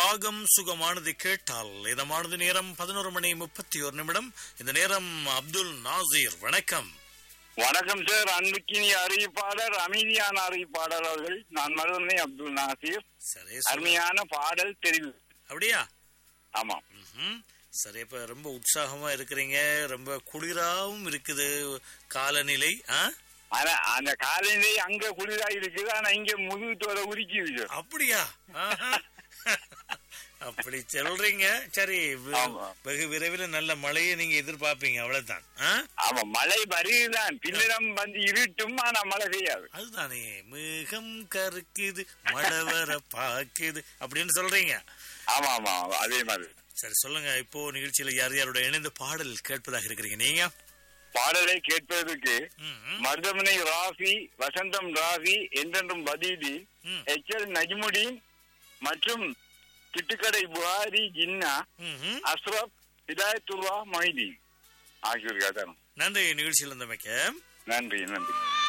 ராகம் சுகமானது கேட்டால் இதமானது நேரம் பதினோரு மணி முப்பத்தி ஒரு நிமிடம் இந்த நேரம் அப்துல் நாசீர் வணக்கம் வணக்கம் சார் அன்புக்கினி அறிவிப்பாளர் அமைதியான அறிவிப்பாளர் அவர்கள் நான் மருதனை அப்துல் நாசீர் சரி சொல்லு. அருமையான பாடல் தெரிவு அப்படியா ஆமா ம்ஹும். சரி இப்ப ரொம்ப உற்சாகமா இருக்கிறீங்க ரொம்ப குளிராவும் இருக்குது காலநிலை ஆ ஆனா அந்த காலையிலே அங்க குளிரா இருக்குது ஆனா இங்க முதுகுத்தோட உரிக்குது சார் அப்படியா ஆஹா. அப்படி சொல்றீங்க சரி வி- ஆமா. வெகு விரைவில் நல்ல மழையை நீங்க எதிர்பார்ப்பீங்க அவ்வளவுதான் ஆ? ஆமா மழை வருதுதான் பின்னிடம் வந்து இருட்டும் ஆனா மழை பெய்யாது அதுதானே மிகம் கருக்குது மழை வர பாக்குது அப்படின்னு சொல்றீங்க ஆமா ஆமா ஆமா, அதே மாதிரி சரி சொல்லுங்க இப்போ நிகழ்ச்சியில யார் யாரோட இணைந்து பாடல் கேட்பதாக இருக்கிறீங்க நீங்க பாடலை கேட்பதற்கு ம், மருதமனை ராஃபி வசந்தம் ராஃபி என்றென்றும் பதீதி ம், எச் எல் நஜ்முடீன் மற்றும் திட்டுக்கடை புகாரி ஜின்னா ம், ம். அஸ்ரப் ஹிதாயத்துல்லா மொய்தீன் ஆகியோருக்கு அதான் நன்றி நிகழ்ச்சியில் இருந்தமைக்க நன்றி நன்றி